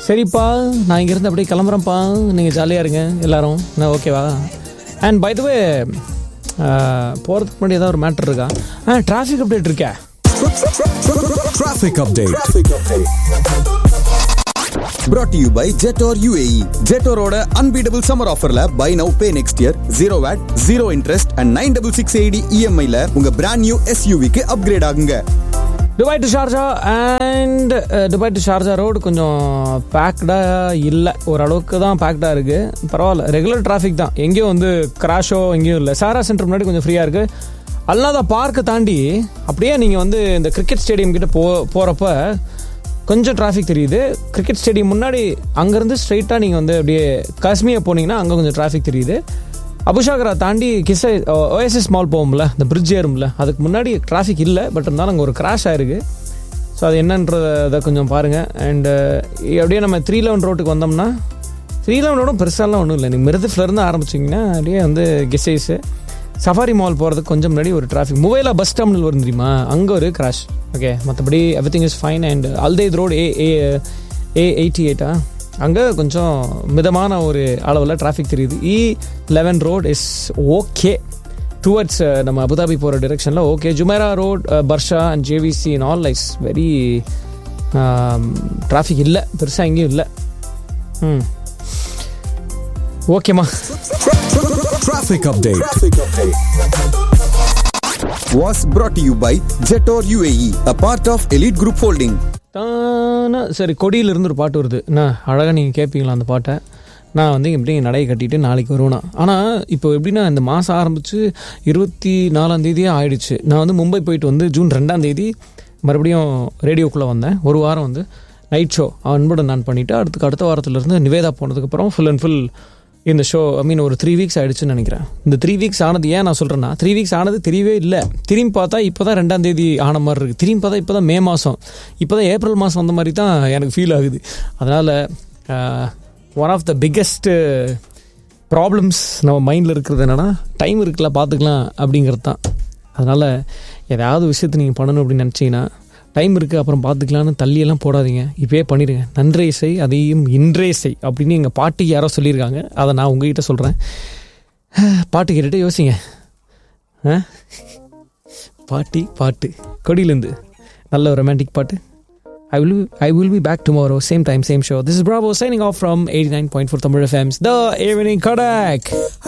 சரிப்பா நான் இங்கேருந்து அப்படியே கிளம்புறேன்ப்பா நீங்கள் ஜாலியாக இருங்க எல்லாரும் நான் ஓகேவா அண்ட் பை த வே போகிறதுக்கு முன்னாடி ஏதாவது ஒரு மேட்ரு இருக்கா ஆ டிராஃபிக் அப்டேட் இருக்கா Traffic update. Brought to you by Jetor UAE. Jetoroட unbeatable summer offerல buy now pay next year 0 watt 0 interest and 9660 EMI ல உங்க brand new SUV க்கு upgrade ஆகுங்க Dubai to Sharjah and Dubai to Sharjah road கொஞ்சம் பேக்டாக இல்லை ஓரளவுக்கு தான் பேக்டாக இருக்குது பரவாயில்ல ரெகுலர் டிராஃபிக் தான் எங்கேயும் வந்து கிராஷோ எங்கேயும் இல்லை சாரா சென்டர் முன்னாடி கொஞ்சம் ஃப்ரீயாக இருக்குது அல்லாத பார்க்கை தாண்டி அப்படியே நீங்கள் வந்து இந்த கிரிக்கெட் ஸ்டேடியம் கிட்ட போ போகிறப்ப கொஞ்சம் டிராஃபிக் தெரியுது கிரிக்கெட் ஸ்டேடியம் முன்னாடி அங்கேருந்து ஸ்ட்ரைட்டாக நீங்கள் வந்து அப்படியே காஷ்மீர் போனீங்கன்னா அங்கே கொஞ்சம் டிராஃபிக் தெரியுது அபுஷாகரா தாண்டி கிசை ஓஎஸ்எஸ் மால் போகும்ல இந்த பிரிட்ஜ் ஏறும்ல அதுக்கு முன்னாடி டிராஃபிக் இல்லை பட் இருந்தாலும் அங்கே ஒரு கிராஷ் ஆயிருக்கு ஸோ அது என்னன்றதை கொஞ்சம் பாருங்கள் அண்டு அப்படியே நம்ம த்ரீ லெவன் ரோட்டுக்கு வந்தோம்னா த்ரீ லெவன் ரோடும் பெருசாலாம் ஒன்றும் இல்லை நீங்கள் மிருதுஃப்லேருந்து ஆரம்பிச்சிங்கன்னா அப்படியே வந்து கெசைஸு சஃபாரி மால் போகிறதுக்கு கொஞ்சம் முன்னாடி ஒரு டிராஃபிக் முவைலா பஸ் டெர்மினல் வரும் தெரியுமா அங்கே ஒரு கிராஷ் ஓகே மற்றபடி everything is fine and Al Dhaid road E E E eighty எயிட்டா அங்கே கொஞ்சம் மிதமான ஒரு அளவில் டிராஃபிக் தெரியுது E eleven road is okay towards நம்ம அபுதாபி போகிற டிரெக்ஷனில் okay Jumeirah road Barsha and JVC in all lanes very traffic இல்லை பெருசாக எங்கேயும் இல்லை ம் ஓகேம்மா Traffic update. Was brought to you by Jetor UAE, a part of Elite Group Holding. தானா சரி கொடியிலிருந்து ஒரு பாட்டு வருது என்ன அழகாக நீங்கள் கேட்பீங்களா அந்த பாட்டை நான் வந்து எப்படி நடையை கட்டிட்டு நாளைக்கு வருவேனா ஆனால் இப்போ எப்படின்னா இந்த மாதம் ஆரம்பித்து இருபத்தி நாலாம் தேதியே ஆயிடுச்சு நான் வந்து மும்பை போயிட்டு வந்து ஜூன் ரெண்டாம் தேதி மறுபடியும் ரேடியோக்குள்ளே வந்தேன் ஒரு வாரம் வந்து நைட் ஷோ அன்புடன் நான் பண்ணிவிட்டு அடுத்துக்கு அடுத்த வாரத்துலேருந்து நிவேதா போனதுக்கப்புறம் ஃபுல் அண்ட் ஃபுல் இந்த ஷோ ஐ மீன் ஒரு த்ரீ வீக்ஸ் ஆயிடுச்சுன்னு நினைக்கிறேன் இந்த த்ரீ வீக்ஸ் ஆனது ஏன் நான் சொல்கிறேன்னா த்ரீ வீக்ஸ் ஆனது தெரியவே இல்லை திரும்பி பார்த்தா இப்போ தான் ரெண்டாம் தேதி ஆன மாதிரி இருக்குது திரும்பி பார்த்தா இப்போ தான் மே மாதம் இப்போ தான் ஏப்ரல் மாதம் வந்த மாதிரி தான் எனக்கு ஃபீல் ஆகுது அதனால் one of the biggest problems நம்ம மைண்டில் இருக்கிறது என்னென்னா டைம் இருக்குல்ல பார்த்துக்கலாம் அப்படிங்கிறது தான் அதனால் ஏதாவது விஷயத்தை நீங்கள் பண்ணணும் அப்படின்னு நினச்சிங்கன்னா டைம் இருக்குது அப்புறம் பார்த்துக்கலான்னு தள்ளியெல்லாம் போடாதீங்க இப்போயே பண்ணிடுங்க நன்றே செய் அதையும் இன்றே செய் அப்படின்னு எங்கள் பாட்டிக்கு யாரோ சொல்லியிருக்காங்க அதை நான் உங்ககிட்ட சொல்கிறேன் பாட்டு கேட்டுட்டு யோசிங்க ஆ? பாட்டி பாட்டு கொடியிலேருந்து நல்ல ஒரு ரொமான்டிக் பாட்டு I will I will be back tomorrow, same time, same show. This is Bravo signing off from 89.4 Tamil FM's The Evening Kodak.